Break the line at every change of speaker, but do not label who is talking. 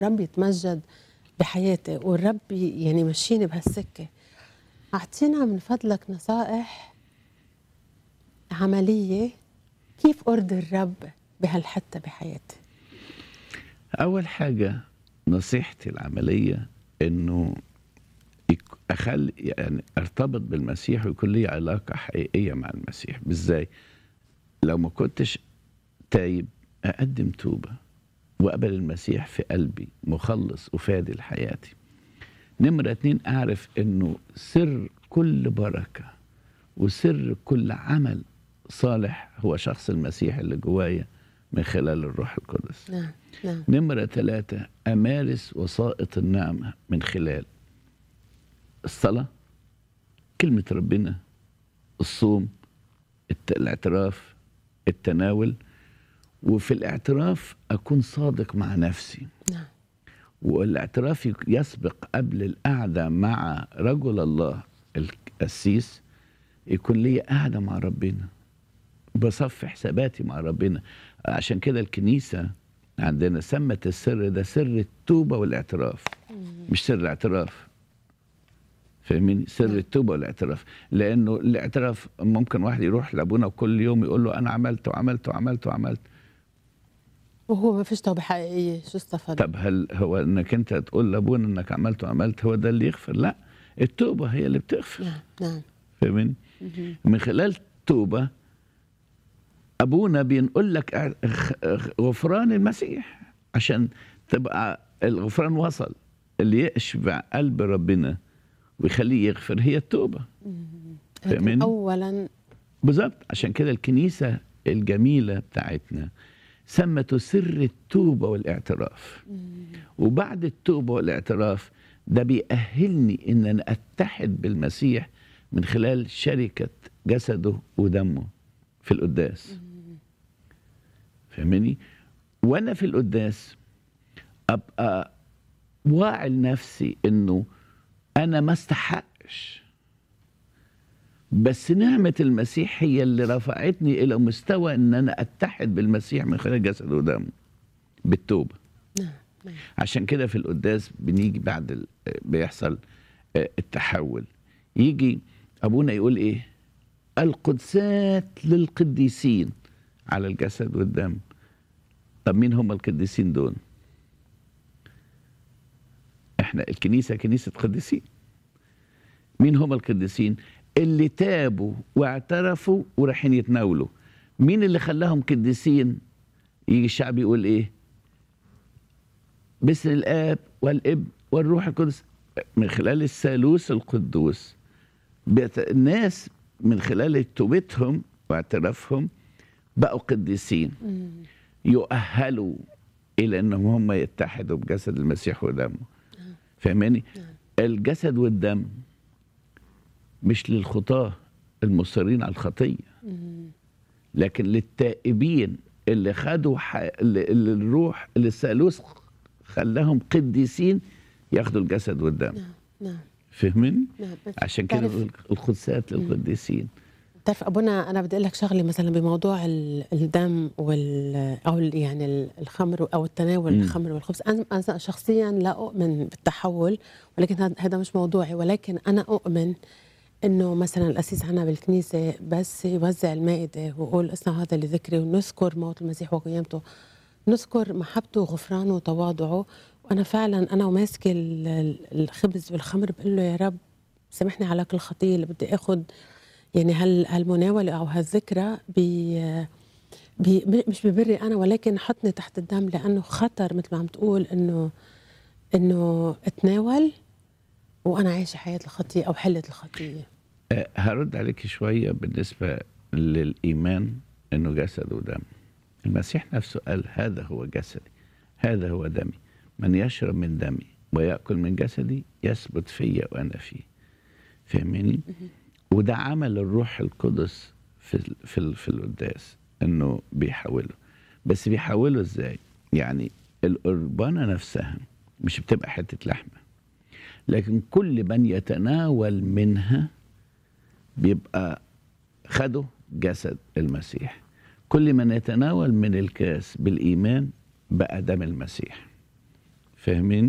الرب يتمجد بحياتي والرب يعني يمشيني بهالسكة أعطينا من فضلك نصائح عملية كيف أرضي الرب بهالحتة بحياتي
أول حاجة نصيحتي العملية إنه يك- أخلي يعني أرتبط بالمسيح ويكون لي علاقة حقيقية مع المسيح إزاي؟ لو ما كنتش تايب أقدم توبة وأقبل المسيح في قلبي مخلص وفادي لحياتي نمرة اتنين أعرف إنه سر كل بركة وسر كل عمل صالح هو شخص المسيح اللي جوايا من خلال الروح القدس
نعم نعم
نمرة ثلاثة أمارس وسائط النعمة من خلال الصلاة كلمة ربنا الصوم الت- الاعتراف التناول وفي الاعتراف أكون صادق مع نفسي
نعم
والاعتراف يك- يسبق قبل القعدة مع رجل الله القسيس يكون لي قعدة مع ربنا بصفي حساباتي مع ربنا عشان كده الكنيسة عندنا سمت السر ده سر التوبة والاعتراف مش سر الاعتراف فاهميني سر
نعم.
التوبة والاعتراف لأنه الاعتراف ممكن واحد يروح لأبونا كل يوم يقول له أنا عملت وعملت وعملت وعملت
وهو ما فيش توبة حقيقية شو استفاد
طب هل هو انك انت تقول لابونا انك عملت وعملت هو ده اللي يغفر لا التوبه هي اللي بتغفر
نعم نعم
فاهمني
مهم.
من خلال التوبه ابونا بينقل لك ع- خ- غفران المسيح عشان تبقى الغفران وصل اللي يشبع قلب ربنا ويخليه يغفر هي التوبه
لكن
فاهماني؟
أولا
بالظبط عشان كده الكنيسه الجميله بتاعتنا سمته سر التوبه والاعتراف وبعد التوبه والاعتراف ده بيأهلني ان انا اتحد بالمسيح من خلال شركه جسده ودمه في القداس فاهمني وانا في القداس ابقى واعي لنفسي انه انا ما استحقش بس نعمة المسيح هي اللي رفعتني إلى مستوى إن أنا أتحد بالمسيح من خلال جسده ودمه بالتوبة
نعم نعم
عشان كده في القداس بنيجي بعد ال- بيحصل آه، التحول يجي أبونا يقول إيه القدسات للقديسين على الجسد والدم طب مين هم القديسين دول احنا الكنيسة كنيسة قديسين مين هم القديسين اللي تابوا واعترفوا ورايحين يتناولوا مين اللي خلاهم قديسين يجي الشعب يقول ايه باسم الاب والابن والروح القدس من خلال الثالوث القدوس بيت- الناس من خلال توبتهم واعترافهم بقوا قديسين يؤهلوا الى انهم هم يتحدوا بجسد المسيح ودمه فاهماني الجسد والدم مش للخطاه المصرين على الخطيه لكن للتائبين اللي خدوا ح... اللي اللي الروح اللي الثالوث خلاهم قديسين ياخدوا الجسد والدم
نعم نعم
فاهمين
نعم
عشان كده
تعرف-
بقول القدسات للقديسين
بتعرف ابونا انا بدي اقول لك شغله مثلا بموضوع ال- الدم وال او ال- يعني ال- الخمر او التناول
مم.
الخمر والخبز انا أنا شخصيا لا اؤمن بالتحول ولكن هذا- هذا مش موضوعي ولكن انا اؤمن انه مثلا الاسيس عنا بالكنيسه بس يوزع المائده ويقول اصنع هذا لذكري ونذكر موت المسيح وقيامته نذكر محبته وغفرانه وتواضعه وانا فعلا انا وماسكه ال- ال- الخبز والخمر بقول له يا رب سامحني على كل خطيه اللي بدي اخذ يعني هال هالمناوله او هالذكرى بي بي م- مش ببري انا ولكن حطني تحت الدم لانه خطر مثل ما عم تقول انه انه اتناول وانا عايشه حياه الخطيه او حله الخطيه
أه، هرد عليك شويه بالنسبه للايمان انه جسد ودم المسيح نفسه قال هذا هو جسدي هذا هو دمي من يشرب من دمي ويأكل من جسدي يثبت فيا وأنا فيه فاهميني وده عمل الروح القدس في ال- في ال- في القداس انه بيحوله بس بيحوله ازاي يعني القربانه نفسها مش بتبقى حته لحمه لكن كل من يتناول منها بيبقى خده جسد المسيح كل من يتناول من الكاس بالإيمان بقى دم المسيح فاهمين